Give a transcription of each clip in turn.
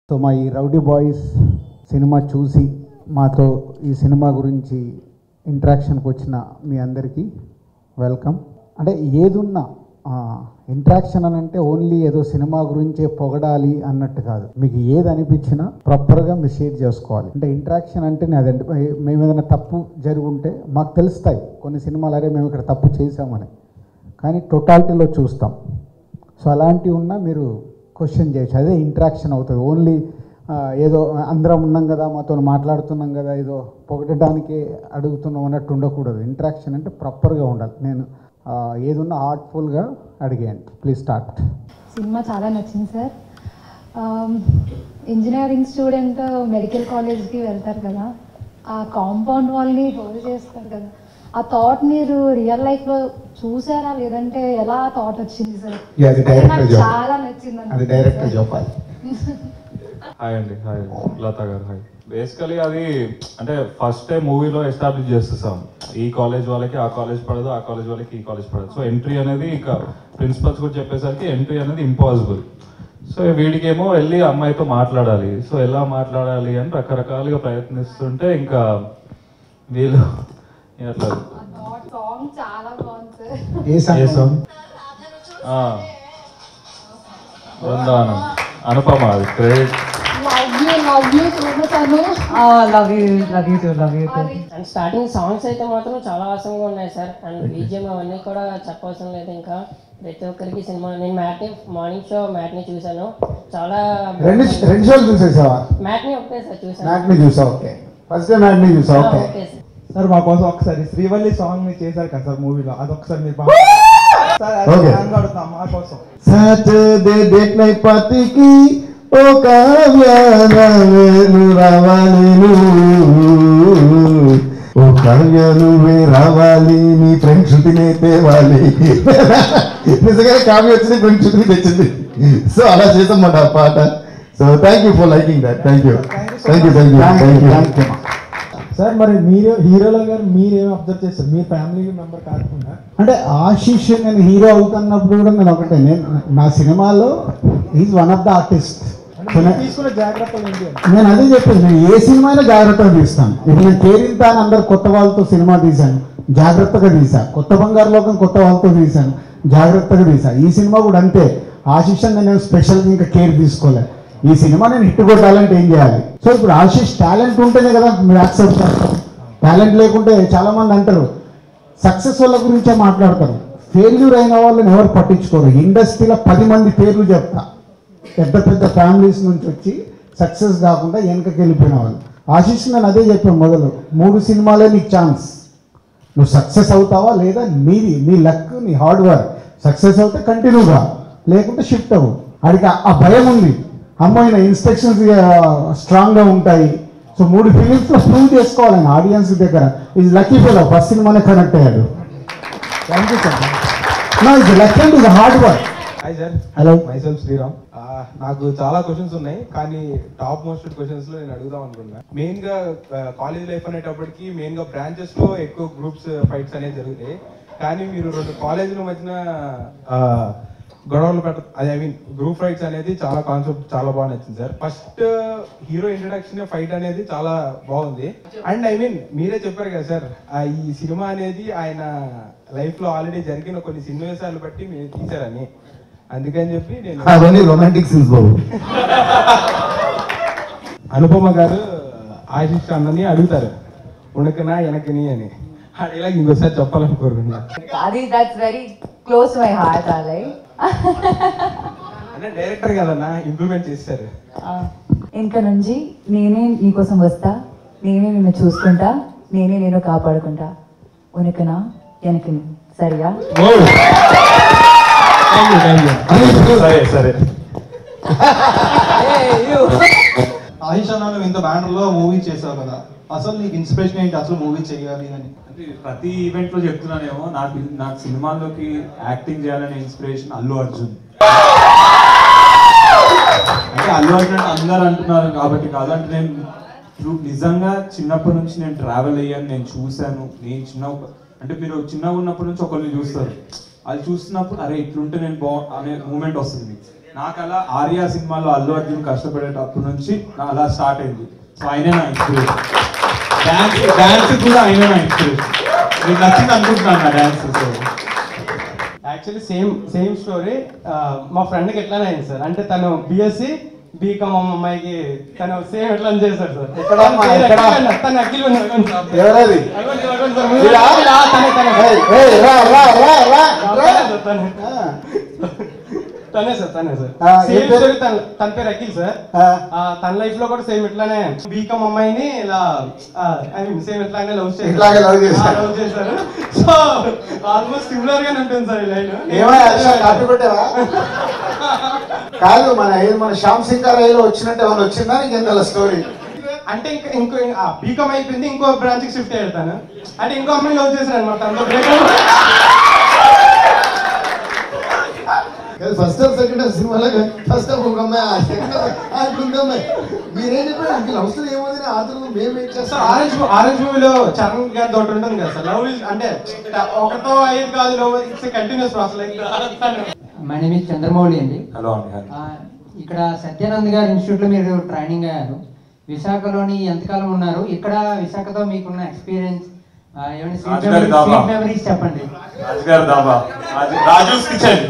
So మా ఈ rowdy boys cinema చూసి మాతో ఈ సినిమా గురించి ఇంట్రాక్షన్కి వచ్చిన మీ అందరికీ వెల్కమ్ అంటే ఏదున్నా ఇంట్రాక్షన్ అని అంటే ఓన్లీ ఏదో సినిమా గురించే పొగడాలి అన్నట్టు కాదు మీకు ఏది అనిపించినా ప్రాపర్గా మీరు షేర్ చేసుకోవాలి అంటే ఇంట్రాక్షన్ అంటే అదంటే మేము ఏదైనా తప్పు జరుగుంటే మాకు తెలుస్తాయి కొన్ని సినిమాలు అరే మేము ఇక్కడ తప్పు చేసామని కానీ టోటాలిటీలో చూస్తాం సో అలాంటివి ఉన్నా మీరు క్వశ్చన్ చేయొచ్చు అదే ఇంట్రాక్షన్ అవుతుంది ఓన్లీ ఏదో అందరం ఉన్నాం కదా మాతో మాట్లాడుతున్నాం కదా ఏదో పొగడడానికే అడుగుతున్నాం అన్నట్టు ఉండకూడదు ఇంట్రాక్షన్ అంటే ప్రాపర్గా ఉండాలి నేను ఆ, ఏదున్నా హార్ట్ఫుల్గా అడిగేయండి ప్లీజ్ స్టార్ట్ సినిమా చాలా నచ్చింది సార్ ఇంజనీరింగ్ స్టూడెంట్ మెడికల్ కాలేజ్కి వెళ్తారు కదా ఆ కాంపౌండ్ వాల్ని హోల్డ్ చేస్తారు కదా ఆ థాట్ మీరు రియల్ లైఫ్లో చూసారా లేదంటే ఎలా థాట్ వచ్చింది సార్ Yeah, అది అంటే director నాకు job. చాలా నచ్చింది అది అన్నమాట డైరెక్టర్ సార్. చెప్పాలి హాయ్ అండి hi Latha garu hi basically అది అంటే ఫస్ట్ టైం మూవీలో ఎస్టాబ్లిష్ చేసేసాం ఈ కాలేజ్ వాళ్ళకి ఆ కాలేజ్ పడదు ఆ కాలేజ్ వాళ్ళకి ఈ కాలేజ్ పడదు సో ఎంట్రీ అనేది ఇక ప్రిన్సిపల్స్ కూడా చెప్పేసరికి ఎంట్రీ అనేది ఇంపాసిబుల్ సో వీడికేమో వెళ్ళి అమ్మాయితో మాట్లాడాలి సో ఎలా మాట్లాడాలి అని రకరకాలుగా ప్రయత్నిస్తుంటే ఇంకా వీళ్ళు అట్లా ఆ థాట్ సాంగ్ చాలా బాగుంది సార్ ఏ ఏ సంగతి? song? ఆ, బృందావనం అనుపమ అది credit love you love you so much Anu love you love you too love you too అది అండ్ స్టార్టింగ్ సాంగ్స్ అయితే మాత్రం చాలా అవసరంగా ఉన్నాయి సార్ అండ్ బీజిఎం అవన్నీ కూడా చెప్పవసరం లేదు ఇంకా ప్రతి ఒక్కరికి సినిమా నేను మ్యాట్ని మార్నింగ్ షో మ్యాట్ని చూశాను చాలా రెండు రెండు షోలు చూసేసావా మ్యాట్ని ఒకటే సార్ చూశాను మ్యాట్ని చూసావు ఓకే ఫస్ట్ టైం మ్యాట్ని చూసావు ఆ, ఓకే ఓకే సార్ సార్ మా కోసం ఒకసారి శ్రీవల్లి సాంగ్ ని చేశారు కదా సార్ మూవీలో అదొకసారి మీరు బాగా సార్ అది Okay. సాంగ్ ఆడుతున్నాం మా కోసం సాటర్డే డేట్ నైట్ పార్టీకి ఓ కావ్యాను రావాలి ఓ కావ్య నువ్వే రావాలి నీ ఫ్రెండ్ శృతినే తేవాలి నిజంగానే కావ్య వచ్చింది ఫ్రెండ్ శృతిని తెచ్చింది సో అలా చేసామాట ఆ పాట so thank you for liking that thank you thank you thank you thank you sir మరి మీరు హీరోల గారు మీరేం అబ్జర్వ్ చేస్తారు మీ ఫ్యామిలీ మెంబర్ కాకుండా అంటే ఆశీష్ నేను హీరో అవుతున్నప్పుడు కూడా నేను ఒకటే నేను నా సినిమాలో is one of the artist అంటే మీరు తీసుకున్న జాగ్రత్తలు ఏంటి అని నేను అదే చెప్పేది నేను ఏ సినిమా అయినా జాగ్రత్తగా తీస్తాను ఇప్పుడు నేను కేరింత అని అందరు కొత్త వాళ్ళతో సినిమా తీశాను జాగ్రత్తగా తీసా కొత్త బంగారు లోకం కొత్త వాళ్ళతో తీశాను జాగ్రత్తగా తీసా ఈ సినిమా కూడా అంతే ఆశీష్ అని నేను స్పెషల్గా ఇంకా కేర్ తీసుకోలే ఈ సినిమా నేను హిట్ కొట్టాలంటే ఏం చేయాలి సో ఇప్పుడు ఆశీష్ టాలెంట్ ఉంటేనే కదా మీరు యాక్సెప్ట్ చేస్తారు టాలెంట్ లేకుంటే చాలా మంది అంటారు సక్సెస్ వాళ్ళ గురించే మాట్లాడతారు ఫెయిల్యూర్ అయిన వాళ్ళని ఎవరు పట్టించుకోరు ఇండస్ట్రీలో పది మంది పేర్లు చెప్తా పెద్ద పెద్ద ఫ్యామిలీస్ నుంచి వచ్చి సక్సెస్ కాకుండా వెనకకి వెళ్ళిపోయిన వాళ్ళు ఆశీష్ నేను అదే చెప్పాను మొదలు మూడు సినిమాలే నీకు ఛాన్స్ నువ్వు సక్సెస్ అవుతావా లేదా నీది నీ లక్ నీ హార్డ్ వర్క్ సక్సెస్ అవుతే కంటిన్యూగా లేకుంటే షిఫ్ట్ అవ్వు అడిగి ఆ భయం ఉంది అమ్మాయిన ఇన్స్ట్రక్షన్స్ స్ట్రాంగ్గా ఉంటాయి సో మూడు ఫిలిమ్స్లో ప్రూవ్ చేసుకోవాలి ఆయన ఆడియన్స్ దగ్గర ఇది లక్కీ ఫెలో ఫస్ట్ సినిమానే కనెక్ట్ అయ్యాడు థ్యాంక్ యూ సార్ నా ఇది లక్ అండ్ ఇది hard work hi sir hello myself Sriram ఆ, నాకు చాలా క్వశ్చన్స్ ఉన్నాయి కానీ టాప్ మోస్ట్ క్వశ్చన్స్ లో నేను అడుగుదాం అనుకున్నా మెయిన్ గా కాలేజ్ లైఫ్ అనేటప్పటికి మెయిన్ గా బ్రాంచెస్ లో ఎక్కువ గ్రూప్స్ ఫైట్స్ అనేవి జరుగుతాయి కానీ మీరు రెండు కాలేజీల మధ్యన ఆ, గొడవలు పెట్ట అది ఐ మీన్ గ్రూప్ ఫైట్స్ అనేది చాలా కాన్సెప్ట్ చాలా బాగా నచ్చింది sir first hero introduction fight అనేది చాలా బాగుంది అండ్ ఐ మీన్ మీరే చెప్పారు కదా సార్ ఆ, ఈ సినిమా అనేది ఆయన లైఫ్ లో ఆల్రెడీ జరిగిన కొన్ని సన్నివేశాలు బట్టి మీరు తీశారని అందుకని చెప్పి నేను అవన్నీ రొమాంటిక్ సీన్స్ బాబు అనుపమ గారు ఆశిష్ అన్నని అడుగుతారు ఉణకనా వెనకని అని ఆ డైలాగ్ ఇంకోసారి చెప్పాలని కోరుకున్నా అది that's very close to my heart ఆలై అంటే డైరెక్టర్ కదన్నా ఇంప్లిమెంట్ చేశారు ఇంకా నుంచి నేనే నీకోసం వస్తా నేనే నిన్ను చూసుకుంటా నేనే నేను కాపాడుకుంటా ఉనకనా వెనకని సరిగా సరే సరే ఆయుష్ అన్న నువ్వు ఇంత బ్యానర్ లో మూవీ చేసావు కదా అసలు నీకు ఇన్స్పిరేషన్ ఏంటి అసలు మూవీ చేయాలి అని అంటే ప్రతి ఈవెంట్ లో చెప్తున్నానేమో నాకు నాకు సినిమాల్లోకి యాక్టింగ్ చేయాలనే ఇన్స్పిరేషన్ అల్లు అర్జున్ అంటే అల్లు అర్జున్ అంటే అందరు అంటున్నారు కాబట్టి కాదు అంటే నేను true- నిజంగా చిన్నప్పటి నుంచి నేను ట్రావెల్ అయ్యాను నేను చూశాను నేను చిన్న అంటే మీరు చిన్నగా ఉన్నప్పటి నుంచి ఒకరిని చూస్తారు అది చూస్తున్నప్పుడు అరే ఇట్లుంటే నేను బా అనే మూమెంట్ వస్తుంది మీకు నాకు అలా ఆర్యా సినిమాలో అల్లు అర్జున్ కష్టపడేటప్పటి నుంచి నా అలా స్టార్ట్ అయింది సో ఆయనే నా ఇన్స్పిరేషన్ డాన్స్ డాన్స్ కూడా ఆయనే నా ఇన్స్పిరేషన్ మీకు నచ్చింది అనుకుంటున్నాను నా dance so actually same same story మా ఫ్రెండ్కి ఎట్లానే అయింది సార్ అంటే తను బిఎస్సి బీకామ్ అమ్మాయికి తను సేమ్ ఎట్లా చేశాడు సార్ ఎక్కడ అమ్మా? తన పేరు ఎక్కడ? అఖిల్ అన్న. తను అఖిల్ ఉన్నాడు. అగోండి సార్. ఎవరది అగోండి, అగోండి సార్. ఇలా? ఇలా, తనే, తనే. ఏయ్, ఏయ్, రా, రా, రా, రా, రా. తనే సార్, తనే. ఆ, తనే సార్ తనే సార్ ఆ, సేమ్ ఏం పేరు? స్టోరీ తన తన పేరు అఖిల్ సార్ ఆ. ఆ, తన లైఫ్ లో కూడా సేమ్ ఇట్లానే బీకామ్ అమ్మాయిని ఇలా ఐ మీన్ సేమ్ ఇట్లానే లవ్ చేశారు ఇట్లాగే love చేశారు. లవ్ చేశారు సో ఆల్మోస్ట్ సిమిలర్ గానే ఉంటుంది సార్ ఈ లైన్ ఏమై హర్ష కాపీ కొట్టావా కాదు మన ఏ- మన శ్యామ్ సింగ్ గారు ఏదో వచ్చినట్టు ఏమైనా వచ్చిందా నీకు ఎంత స్టోరీ అంటే ఇంకా ఇంకో బీకామ్ అయిపోయింది ఇంకో బ్రాంచ్ కి షిఫ్ట్ అయ్యాను అంటే ఇంకో అమ్మాయి లవ్ చేశారు అనమాట తనతో breakup first half second half సినిమాలో ఫస్ట్ హాఫ్ ఒక అమ్మాయి ఆ సెకండ్ హాఫ్ అక్కడ ఉంది అమ్మాయి మీరేం చెప్పారు అంకిల్ అవసరం ఏముంది ఆతను మేము ఏం సార్ చేస్తాం ఆరెంజ్ ఆరెంజ్ మూవీలో చరణ్ గారి తోటి ఉంటుంది కదా సార్ లవ్ ఇస్ అంటే ఒకటో ఐదు కాదు love it's continuous process like my name is Chandramouli అండి హలో అండి హాయ్. ఆ, ఇక్కడ సత్యానంద్ గారి ఇన్స్టిట్యూట్లో మీరు ట్రైనింగ్ అయ్యారు విశాఖలోని ఎంతకాలం ఉన్నారు ఇక్కడ విశాఖతో మీకున్న ఎక్స్పీరియన్స్ ఏమైనా రాజు గారి దాబా. స్వీట్ మెమరీస్ చెప్పండి రాజుగారు దాబా రాజు రాజూస్ కిచెన్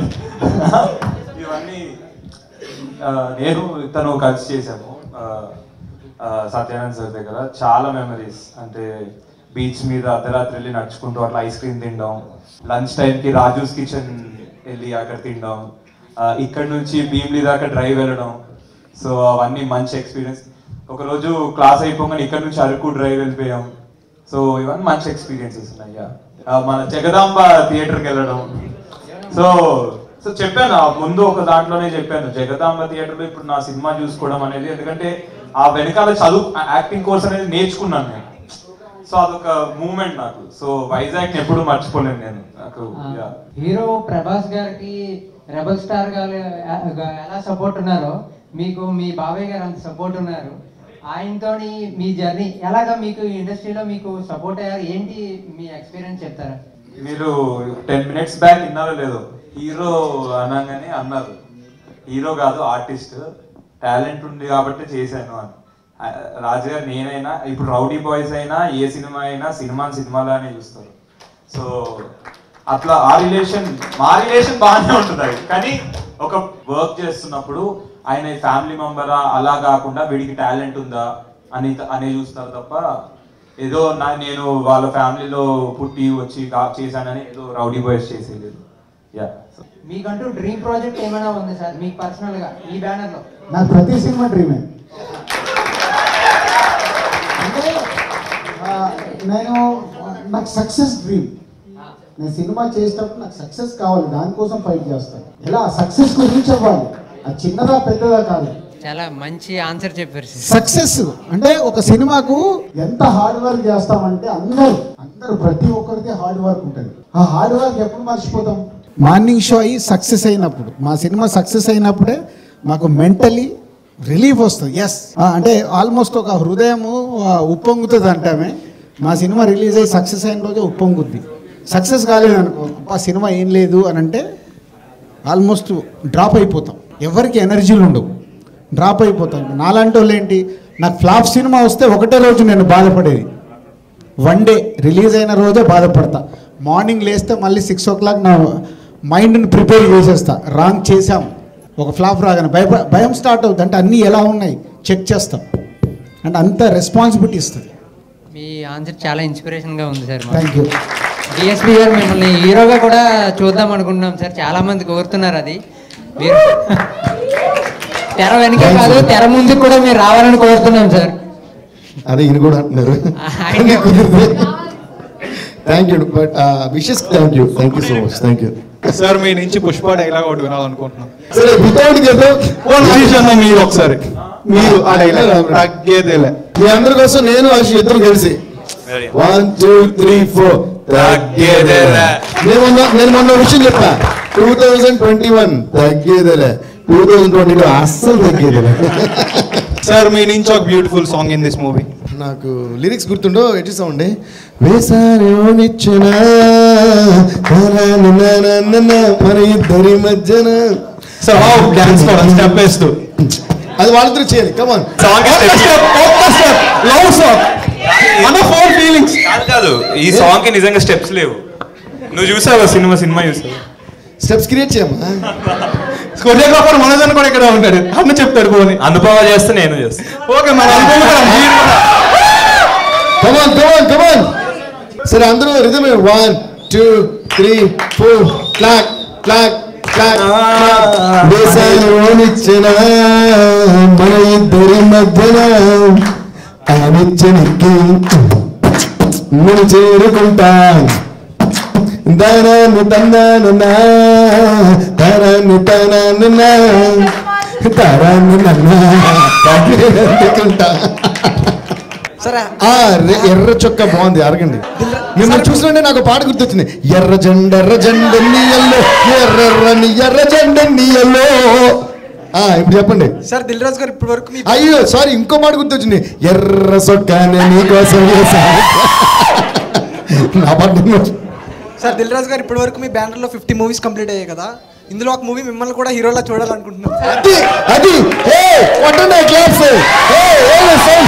ఇవన్నీ ఆ, నేను తను కలిసి చేశాము ఆ, ఆ, సత్యానంద్ సార్ దగ్గర చాలా మెమరీస్ అంటే బీచ్ మీద అర్ధరాత్రి వెళ్ళి నడుచుకుంటూ అట్లా ఐస్ క్రీమ్ తినడం లంచ్ టైంకి రాజూస్ కిచెన్ వెళ్ళి అక్కడ తినడం ఆ, ఇక్కడ నుంచి భీమ్లీ దాకా డ్రైవ్ వెళ్ళడం సో అవన్నీ మంచి ఎక్స్పీరియన్స్ ఒకరోజు క్లాస్ అయిపోగానే ఇక్కడ నుంచి అరకు డ్రైవ్ వెళ్ళిపోయాం సో ఇవన్నీ మంచి ఎక్స్పీరియన్సెస్ ఉన్నాయి yeah. ఆ, మన జగదాంబ థియేటర్కి వెళ్ళడం సో సో చెప్పాను ఆ ముందు ఒక దాంట్లోనే చెప్పాను జగదాంబ థియేటర్లో ఇప్పుడు నా సినిమా చూసుకోవడం అనేది ఎందుకంటే ఆ వెనకాల చదువు యాక్టింగ్ కోర్స్ అనేది నేర్చుకున్నాను నేను సో అదొక మూమెంట్ నాకు సో వైజాగ్ ఎప్పుడు మర్చిపోలేను నేను నాకు yeah. హీరో ప్రభాస్ గారికి రెబల్ స్టార్ గారు గా- ఎలా సపోర్ట్ ఉన్నారో మీకు మీ బాబాయ్ గారు అంత సపోర్ట్ ఉన్నారు ఆయనతోని మీ జర్నీ ఎలాగా మీకు ఇండస్ట్రీలో మీకు సపోర్ట్ అయ్యారు ఏంటి మీ ఎక్స్పీరియన్స్ చెప్తారా మీరు టెన్ మినిట్స్ బ్యాక్ విన్నారో లేదో హీరో అనగానే అన్నారు హీరో కాదు ఆర్టిస్ట్ టాలెంట్ ఉంది కాబట్టి చేశాను అని ఆ, రాజు గారు నేనైనా ఇప్పుడు రౌడీ బాయ్స్ అయినా ఏ సినిమా అయినా సినిమా సినిమాలానే చూస్తారు సో అట్లా ఆ రిలేషన్ మా రిలేషన్ బాగానే ఉంటుంది అది కానీ ఒక వర్క్ చేస్తున్నప్పుడు ఆయన ఫ్యామిలీ మెంబరా అలా కాకుండా వీడికి టాలెంట్ ఉందా అని అనే చూస్తారు తప్ప ఏదో నా నేను వాళ్ళ ఫ్యామిలీలో పుట్టి వచ్చి కా- చేశానని ఏదో రౌడీ బాయ్స్ చేసేది యా మీకంటూ డ్రీమ్ ప్రాజెక్ట్ ఏమైనా ఉంది సార్ మీకు పర్సనల్ గా ఈ బ్యానర్ లో నాకు ప్రతి సినిమా డ్రీమే అంటే ఆ, నేను నాకు సక్సెస్ డ్రీమ్ నేను సినిమా చేసేటప్పుడు నాకు సక్సెస్ కావాలి దానికోసం ఫైట్ చేస్తాను ఎలా సక్సెస్ రీచ్ అవ్వాలి అది చిన్నదా పెద్దదా కాదు చాలా మంచి ఆన్సర్ చెప్పారు సక్సెస్ అంటే ఒక సినిమాకు ఎంత హార్డ్ వర్క్ చేస్తామంటే అందరూ అందరూ ప్రతి ఒక్కరికి హార్డ్ వర్క్ ఉంటుంది ఆ హార్డ్ వర్క్ ఎప్పుడు మర్చిపోతాం మార్నింగ్ షో అయ్యి సక్సెస్ అయినప్పుడు మా సినిమా సక్సెస్ అయినప్పుడే మాకు మెంటలీ రిలీఫ్ వస్తుంది ఎస్ అంటే ఆల్మోస్ట్ ఒక హృదయము ఆ, ఉప్పొంగుతుంది అంటామే మా సినిమా రిలీజ్ అయ్యి సక్సెస్ అయిన రోజే ఉప్పొంగుద్ది సక్సెస్ కాలేదనుకో ఆ సినిమా ఏం లేదు అని అంటే ఆల్మోస్ట్ డ్రాప్ అయిపోతాం ఎవరికి ఎనర్జీలు ఉండవు డ్రాప్ అయిపోతాం నాలాంటి వాళ్ళు ఏంటి నాకు ఫ్లాప్ సినిమా వస్తే ఒకటే రోజు నేను బాధపడేది వన్ డే రిలీజ్ అయిన రోజే బాధపడతా మార్నింగ్ లేస్తే మళ్ళీ సిక్స్ ఓ క్లాక్ నా మైండ్ని ప్రిపేర్ చేసేస్తా రాంగ్ చేసాం ఒక ఫ్లాప్ రాగానే భయ భయం స్టార్ట్ అవుతుంది అంటే అన్నీ ఎలా ఉన్నాయి చెక్ చేస్తాం అంటే అంత రెస్పాన్సిబిలిటీ ఇస్తుంది మీ ఆన్సర్ చాలా ఇన్స్పిరేషన్ గా ఉంది సార్ థ్యాంక్ యూ డిఎస్పి గారు మిమ్మల్ని హీరోగా కూడా చూద్దాం అనుకుంటున్నాం సార్ చాలా మంది కోరుతున్నారు అది మీరు తెర వెనక కాదు తెర ముందుకు కూడా మీరు రావాలని కోరుతున్నాం సార్ అదే ఈయన కూడా అంటున్నారు ఆయన- thank you but wishes thank you thank you so much thank you sir మీ నుంచి పుష్ప డైలాగ్ ఒకటి వినాలనుకుంటున్నాను సరే వితౌట్ చెప్పు ఓ మనిషి అన్న మీరు ఒకసారి మీరు ఆ డైలాగ్ తగ్గేదేలే మీ అందరి కోసం నేను అశు ఇద్దరు కలిసి వన్ టూ త్రీ ఫోర్ తగ్గేదేలే నేను మొన్న నేను మొన్న విషయం చెప్పా టూ థౌజండ్ ట్వంటీ వన్ తగ్గేదేలే టూ థౌజండ్ ట్వంటీ టూ అస్సలు తగ్గేదేలే సార్ మీ నుంచి ఒక beautiful song in this movie నాకు లిరిక్స్ గుర్తుండో ఎట్టి సౌండ్ వేసారేమో నిచ్చిన మన ఇద్దరి మధ్యన సో డాన్స్ కూడా స్టెప్ వేస్తూ అది వాళ్ళిద్దరు చేయాలి కమాన్ సాంగ్ లవ్ సాంగ్ మన ఫోర్ ఫీలింగ్స్ కాదు కాదు ఈ సాంగ్ కి నిజంగా స్టెప్స్ లేవు నువ్వు చూసావా సినిమా సినిమా చూసావు స్టెప్స్ క్రియేట్ చేయమ్మా కొరియోగ్రాఫర్ మనోజన్ కూడా ఇక్కడ ఉంటాడు అన్న చెప్తాడు పోని అనుభవ చేస్తే నేను చేస్తాను ఓకే మన అనుకున్నాం కమాన్ కమాన్ కమాన్ సరే అందరూ rhythm one two three four clap clap clap దేశానిచ్చిన మన ఇద్దరి మధ్యన ఆనిచ్చనికి నేను చేరుకుంటా దానాన్ని తన్నాను తరాన్ని తనాను తరాన్ని నన్నా అందుకుంటా ఆ, రె- ఎర్ర చొక్క బాగుంది అరగండి మిమ్మల్ని చూసినంటే నాకు పాట గుర్తొచ్చింది ఎర్ర జెండ ఎర్ర జెండ నీయల్లో ఎర్రెర్రని ఎర్ర జెండ నీయల్లో ఆ ఇప్పుడు చెప్పండి సార్ దిల్ రాజు గారు ఇప్పటి వరకు మీ అయ్యో సారీ ఇంకో మాట గుర్తొచ్చింది ఎర్ర సొక్కానే నీకోసం వేశాను. నా పాట గుర్తొచ్చింది. సార్ దిల్ రాజు గారు ఇప్పటి వరకు మీ బ్యానర్ లో ఫిఫ్టీ మూవీస్ కంప్లీట్ అయ్యాయి కదా ఇందులో ఒక మూవీ మిమ్మల్ని కూడా హీరోలా చూడాలనుకుంటున్నాం అది అది ఏ కొట్టండి క్లాప్స్ ఏ ఏ సౌండ్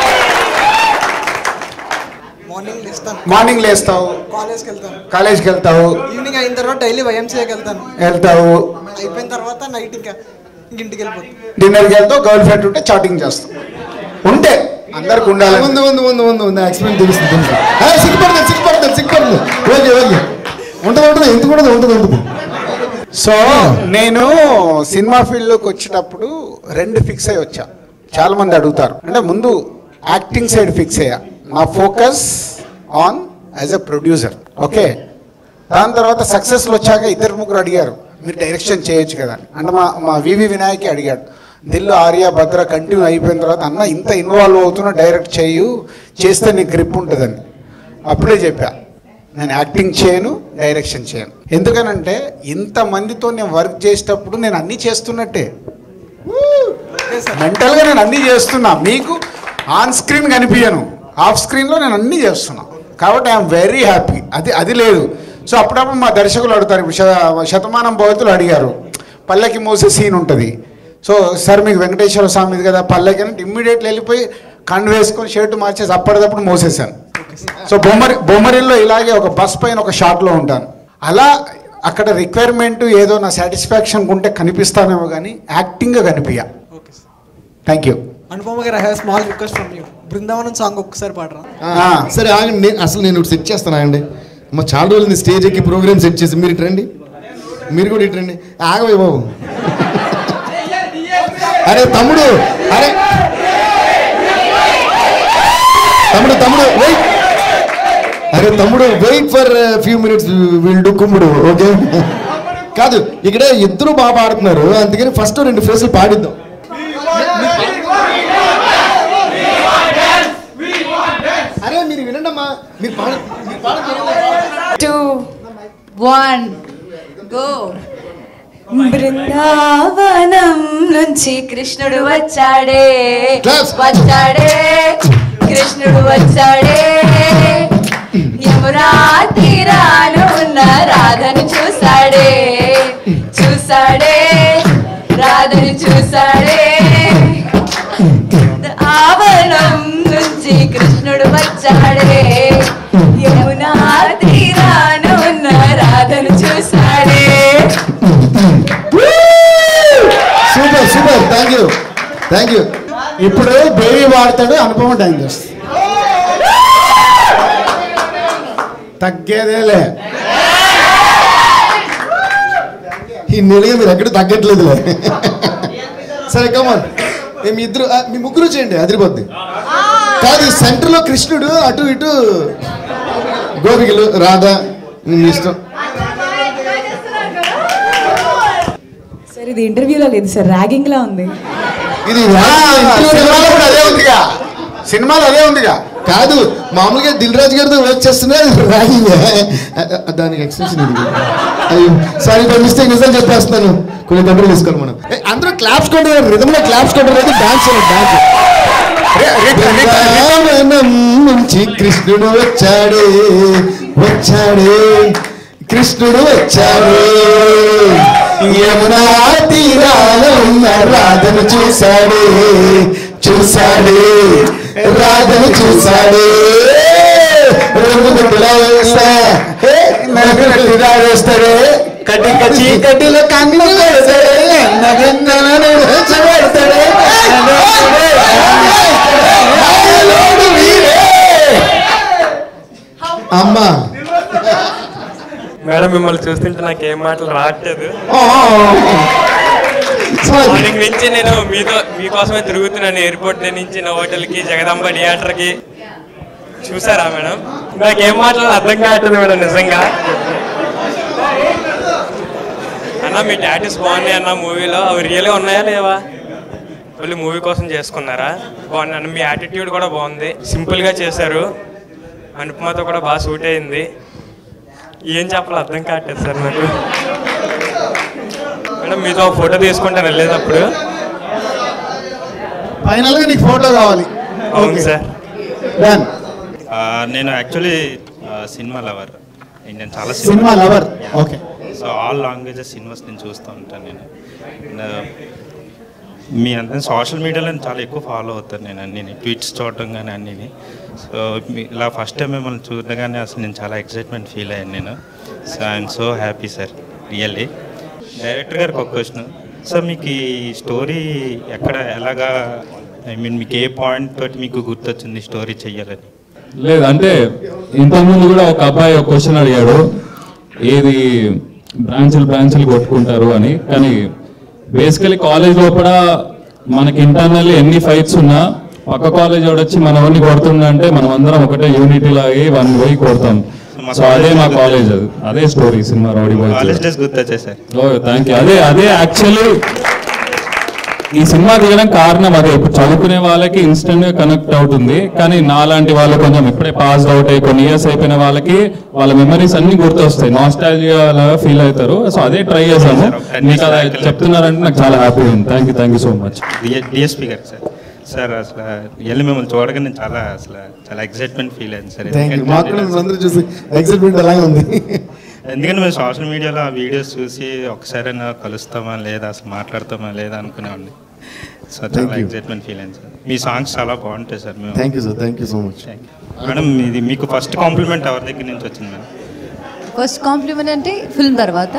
మార్నింగ్ లేస్తాను మార్నింగ్ లేస్తావు కాలేజ్కి వెళ్తాను కాలేజ్కి వెళ్తావు ఈవినింగ్ అయిన తర్వాత డైలీ వైఎంసీకి వెళ్తాను వెళ్తావు అయిపోయిన తర్వాత నైట్ ఇంకా ఇంక ఇంటికి వెళ్ళిపోతాను డిన్నర్కి వెళ్తావు గర్ల్ ఫ్రెండ్ ఉంటే చాటింగ్ చేస్తావు ఉంటే అందరికి ఉండాలి ఉంది ఉంది ఉంది ఉంది ఉంది ఎక్స్పీరియన్స్ తెలుస్తుంది తెలుసు ఆ, సిగ్గుపడదు సిగ్గుపడదు సిగ్గుపడదు ఓకే ఓకే ఉంటుంది ఉంటుంది ఎందుకు ఉండదు ఉంటుంది ఉంటుంది సో నేను సినిమా ఫీల్డ్లోకి వచ్చేటప్పుడు రెండు ఫిక్స్ అయ్యి వచ్చా చాలా మంది అడుగుతారు అంటే ముందు యాక్టింగ్ సైడ్ ఫిక్స్ అయ్యా నా focus on as a producer okay దాని తర్వాత సక్సెస్లు వచ్చాక ఇద్దరు ముగ్గురు అడిగారు మీరు డైరెక్షన్ చేయొచ్చు కదా అని. అంటే మా మా వివి వినాయకి అడిగాడు దిల్లు ఆర్య భద్ర కంటిన్యూ అయిపోయిన తర్వాత అన్న ఇంత ఇన్వాల్వ్ అవుతున్నా డైరెక్ట్ చేయు చేస్తే నీకు గ్రిప్ ఉంటుందని అప్పుడే చెప్పా నేను యాక్టింగ్ చేయను డైరెక్షన్ చేయను ఎందుకనంటే ఇంతమందితో నేను వర్క్ చేసేటప్పుడు నేను అన్నీ చేస్తున్నట్టే మెంటల్గా నేను అన్నీ చేస్తున్నా మీకు ఆన్ స్క్రీన్ కనిపించను ఆఫ్ స్క్రీన్లో నేను అన్నీ చేస్తున్నా కాబట్టి ఐఎమ్ వెరీ హ్యాపీ అది అది లేదు సో అప్పుడప్పుడు మా దర్శకులు అడుగుతారు ఇప్పుడు శత- శతమానం భవతులు అడిగారు పల్లకి మోసే సీన్ ఉంటుంది సో సార్ మీకు వెంకటేశ్వర స్వామి ఇది కదా పల్లకి అంటే ఇమ్మీడియట్లీ వెళ్ళిపోయి కండు వేసుకొని షర్ట్ మార్చేసి అప్పటిదప్పుడు మోసేసాను సో బొమ్మరి బొమ్మరిల్లో ఇలాగే ఒక బస్ పైన ఒక షాట్లో ఉంటాను అలా అక్కడ రిక్వైర్మెంట్ ఏదో నా సాటిస్ఫాక్షన్ ఉంటే కనిపిస్తానేమో కానీ యాక్టింగ్గా కనిపించా thank you Anupama garu I have small request from you Brindavanam song ఒక్కసారి పాడరా ఆ, సరే ఆగండి నేను అసలు నేను సెట్ చేస్తాను ఆగండి మా చాలా రోజులు స్టేజ్ ఎక్కి ప్రోగ్రామ్ సెట్ చేసి మీరు ఇట్రండి మీరు కూడా ఇట్రండి ఆగవే బాబు అరే తమ్ముడు అరే తమ్ముడు తమ్ముడు వెయిట్ అరే తమ్ముడు wait for few minutes will do కుమ్ముడు ఓకే కాదు ఇక్కడ ఇద్దరు బాగా పాడుతున్నారు అందుకని ఫస్ట్ రెండు ఫ్రేసులు పాడిద్దాం అరే మీరు వినండి అమ్మా మీరు పాడ మీరు పాడ టూ వన్ గో బృందావనం నుంచి కృష్ణుడు వచ్చాడే Claps. వచ్చాడే కృష్ణుడు వచ్చాడే యమునా తీరాను ఉన్న రాధను చూసాడే చూసాడే రాధను చూసాడే ఆవరణం నుంచి కృష్ణుడు వచ్చాడే యమునా తీరాను ఉన్న రాధను చూసాడే super super thank you thank you ఇప్పుడు బేబీ వాడతాడు అనుపమ టైం చేస్తుంది తగ్గేదేలే ఈ నెలగా మీరు ఎక్కడ తగ్గట్లేదులే సరే కమాన్ మీ ఇద్దరు ఆ, మీ ముగ్గురు చేయండి అదిరిపోద్ది కాదు సెంటర్ లో కృష్ణుడు అటు ఇటు గోపికలు రాధా మీ ఇష్టం సార్ ఇది ఇంటర్వ్యూలో లేదు సార్ ర్యాగింగ్ లా ఉంది ఇది సినిమాలో కూడా అదే ఉందిగా సినిమాలో అదే ఉందిగా కాదు మామూలుగా దిల్ రాజు గారితో వర్క్ చేస్తున్నా రాగింగ్ దానికి ఎక్స్ప్రెషన్ ఇది అయ్యో సారీ బై మిస్టేక్ నిజం చెప్పేస్తున్నాను కొన్ని కంట్రోల్ తీసుకోవాలి మనం ఏ, అందరూ క్లాప్స్ కొట్టారు రిధమ్ లో క్లాప్స్ కొట్టారు డాన్స్ డాన్స్ బృందావనం నుంచి కృష్ణుడు వచ్చాడే వచ్చాడే కృష్ణుడు వచ్చాడే యమునా తీరాన ఉన్న రాధను చూశాడే చూశాడే రాధను చూశాడే రంగు దుడ్డులా వేస్తా హే, నన్ను నట్టిలా వేస్తాడే కటిక చీకటిలో కన్ను పెడతాడే నగన్నను పెడతాడే అమ్మా మేడం మిమ్మల్ని చూస్తుంటే నాకు ఏం మాటలు రావట్లేదు మార్నింగ్ నుంచి నేను మీతో మీకోసమే తిరుగుతున్నాను ఎయిర్పోర్ట్ నుంచి నా హోటల్కి జగదాంబ థియేటర్కి చూసారా మేడం నాకు ఏం మాట్లాడాలి అర్థం కావట్లేదు మేడం నిజంగా అన్న మీ టాటూస్ బాగున్నాయి అన్న మూవీలో అవి రియల్గా ఉన్నాయా లేవా మళ్ళీ మూవీ కోసం చేసుకున్నారా బాగుంది అన్న మీ యాటిట్యూడ్ కూడా బాగుంది సింపుల్గా చేశారు అనుపమతో కూడా బాగా సూట్ అయింది ఏం చెప్పాలో అర్థం కావట్లేదు సార్ నాకు మేడం మీతో ఒక ఫోటో తీసుకుంటాను వెళ్ళేటప్పుడు ఫైనల్ గా నీకు ఫోటో కావాలి అవును సార్ డన్ ఆ, నేను యాక్చువల్లీ సినిమా లవర్ నేను చాలా సినిమా lover. Okay. So all languages cinemas నేను చూస్తూ ఉంటాను నేను And, మీ అంతా సోషల్ మీడియాలో నేను చాలా ఎక్కువ ఫాలో అవుతాను నేను అన్ని ట్వీట్స్ చూడటం కానీ అన్నీ సో మీ- ఇలా ఫస్ట్ టైం మిమ్మల్ని చూడగానే అసలు నేను చాలా ఎక్సైట్మెంట్ ఫీల్ అయ్యాను నేను so I'm so happy sir really director గారికి ఒక క్వశ్చన్ సో మీకు ఈ స్టోరీ ఎక్కడ ఎలాగా ఐ మీన్ మీకు ఏ పాయింట్ తోటి మీకు గుర్తొచ్చింది స్టోరీ చెయ్యాలని లేదు అంటే ఇంతకుముందు కూడా ఒక అబ్బాయి ఒక క్వశ్చన్ అడిగాడు ఏది బ్రాంచ్లు బ్రాంచ్లు కొట్టుకుంటారు అని కానీ బేసికలీ కాలేజ్ లోపల మనకి ఇంటర్నల్లీ ఎన్ని ఫైట్స్ ఉన్నా పక్క కాలేజ్ వచ్చి మనవన్నీ కొడుతుందంటే మనం అందరం ఒకటే యూనిటీ లాగి వన్ పోయి కొడతాం సో అదే మా కాలేజ్ అది అదే స్టోరీ సినిమా రౌడీ కాలేజ్ బాయ్స్ డేస్ గుర్తొచ్చాయి సార్ ఓ థ్యాంక్ యూ అదే అదే యాక్చువల్లీ ఈ సినిమా తీయడం కారణం అదే ఇప్పుడు చదువుకునే వాళ్ళకి ఇన్స్టెంట్ గా కనెక్ట్ అవుతుంది కానీ నాలాంటి వాళ్ళు కొంచెం ఇప్పుడే పాస్ అవుట్ అయ్యి కొన్ని ఇయర్స్ అయిపోయిన వాళ్ళకి వాళ్ళ మెమరీస్ అన్ని గుర్తొస్తాయి నాస్టాలజియా లాగా ఫీల్ అవుతారు సో అదే ట్రై చేశాము మీకు అలా చెప్తున్నారంటే నాకు చాలా హ్యాపీగా ఉంది thank you thank you so much DSP గారు సార్ సార్ అసలు వెళ్ళి మిమ్మల్ని చూడగానే నేను చాలా అసలు చాలా ఎక్సైట్మెంట్ ఫీల్ అయింది సార్ థ్యాంక్ యూ ఎందుకంటే మాకు కూడా అందరూ చూసి ఎక్సైట్మెంట్ అలాగే ఉంది ఎందుకంటే మేము సోషల్ మీడియాలో ఆ వీడియోస్ చూసి ఒకసారైనా కలుస్తామా లేదా అసలు మాట్లాడతామా లేదా అనుకునేవాడిని సో Thank చాలా you. ఎక్సైట్మెంట్ ఫీల్ అయింది సార్ మీ సాంగ్స్ చాలా బాగుంటాయి సార్ మేము thank you sir thank you so much madam ఇది మీకు ఫస్ట్ కాంప్లిమెంట్ ఎవరి దగ్గర నుంచి వచ్చింది మేడం ఫస్ట్ కాంప్లిమెంట్ అంటే ఫిల్మ్ తర్వాత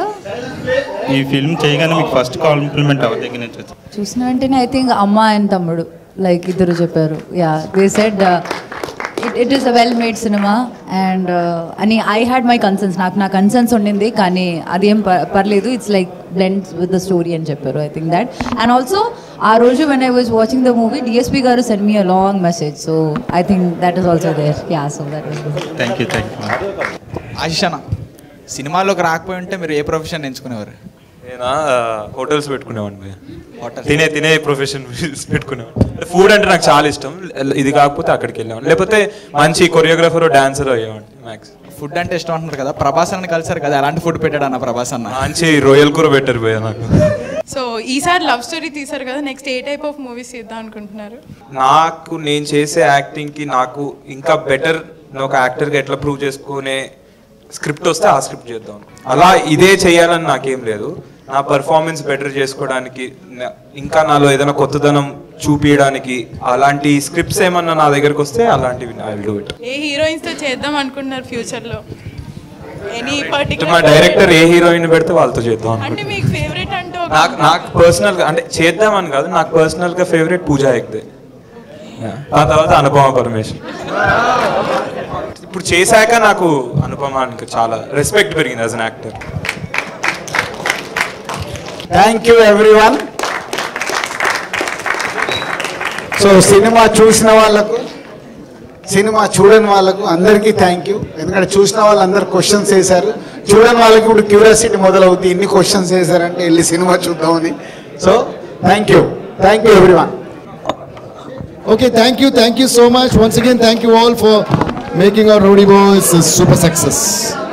ఈ ఫిల్మ్ చేయగానే మీకు ఫస్ట్ కాంప్లిమెంట్ ఎవరి దగ్గర నుంచి వచ్చింది చూసిన వెంటనే ఐ థింక్ అమ్మ అండ్ తమ్ముడు లైక్ ఇద్దరు చెప్పారు yeah they said it it is a well made cinema and అని ఐ హ్యాడ్ మై కన్సర్న్స్ నాకు నా కన్సర్న్స్ ఉండింది కానీ అదేం ప- పర్లేదు it's like blends with the story అని చెప్పారు I think that and also ఆ రోజు when I was watching the movie DSP గారు send me a long message so I think that is also there yeah so that was thank you thank you ఆశిషణ సినిమాలోకి రాకపోయి ఉంటే మీరు ఏ profession ఎంచుకునేవారు నేనా hotels పెట్టుకునేవాడిని తినే తినే ప్రొఫెషన్ పెట్టుకునేవాడిని ఫుడ్ అంటే నాకు చాలా ఇష్టం ఇది కాకపోతే అక్కడికి వెళ్ళేవాడిని లేకపోతే మంచి కొరియోగ్రాఫర్ డాన్సర్ అయ్యేవాడిని మ్యాక్స్ ఫుడ్ అంటే ఇష్టం అంటున్నారు కదా ప్రభాస్ అన్న కలిసారు కదా ఎలాంటి ఫుడ్ పెట్టాడు అన్న ప్రభాస్ అన్న మంచి రొయ్యల కూర పెట్టారు పోయా నాకు సో ఈసారి లవ్ స్టోరీ తీశారు కదా నెక్స్ట్ ఏ టైప్ ఆఫ్ మూవీస్ చేద్దాం అనుకుంటున్నారు నాకు నేను చేసే యాక్టింగ్ కి నాకు ఇంకా బెటర్ ఒక యాక్టర్ గా ఎట్లా ప్రూవ్ చేసుకునే స్క్రిప్ట్ వస్తే ఆ స్క్రిప్ట్ చేద్దాం అలా ఇదే చేయాలని నాకేం లేదు నా పర్ఫార్మెన్స్ బెటర్ చేసుకోవడానికి నా- ఇంకా నాలో ఏదైనా కొత్తదనం చూపించడానికి అలాంటి స్క్రిప్ట్స్ ఏమన్నా నా దగ్గరకు వస్తే అలాంటివి ఐ విల్ డూ ఇట్ ఏ హీరోయిన్స్ తో చేద్దాం అనుకుంటున్నారు ఫ్యూచర్ లో ఎనీ మా పర్టికులర్ డైరెక్టర్ ఏ హీరోయిన్ పెడితే వాళ్ళతో చేద్దాం అంటే అనుకుంటున్నాను మీకు ఫేవరెట్ అంటూ ఒక నాకు నాకు పర్సనల్ గా అంటే చేద్దామని కాదు నాకు పర్సనల్ గా ఫేవరెట్ పూజా హెగ్దే ఆ తర్వాత అనుపమ పరమేశ్వర్ ఇప్పుడు చేశాక నాకు అనుపమానికి చాలా రెస్పెక్ట్ పెరిగింది as an actor thank you everyone so cinema చూసిన వాళ్ళకు సినిమా చూడని వాళ్ళకు అందరికీ థ్యాంక్ యూ ఎందుకంటే చూసిన వాళ్ళు అందరు క్వశ్చన్స్ వేశారు చూడని వాళ్ళకి ఇప్పుడు క్యూరియాసిటీ మొదలవుతుంది ఎన్ని క్వశ్చన్స్ వేశారంటే వెళ్ళి సినిమా చూద్దామని so thank you thank you everyone Okay, thank you, thank you so much. Once again, thank you all for making our Rowdy Boys a super success.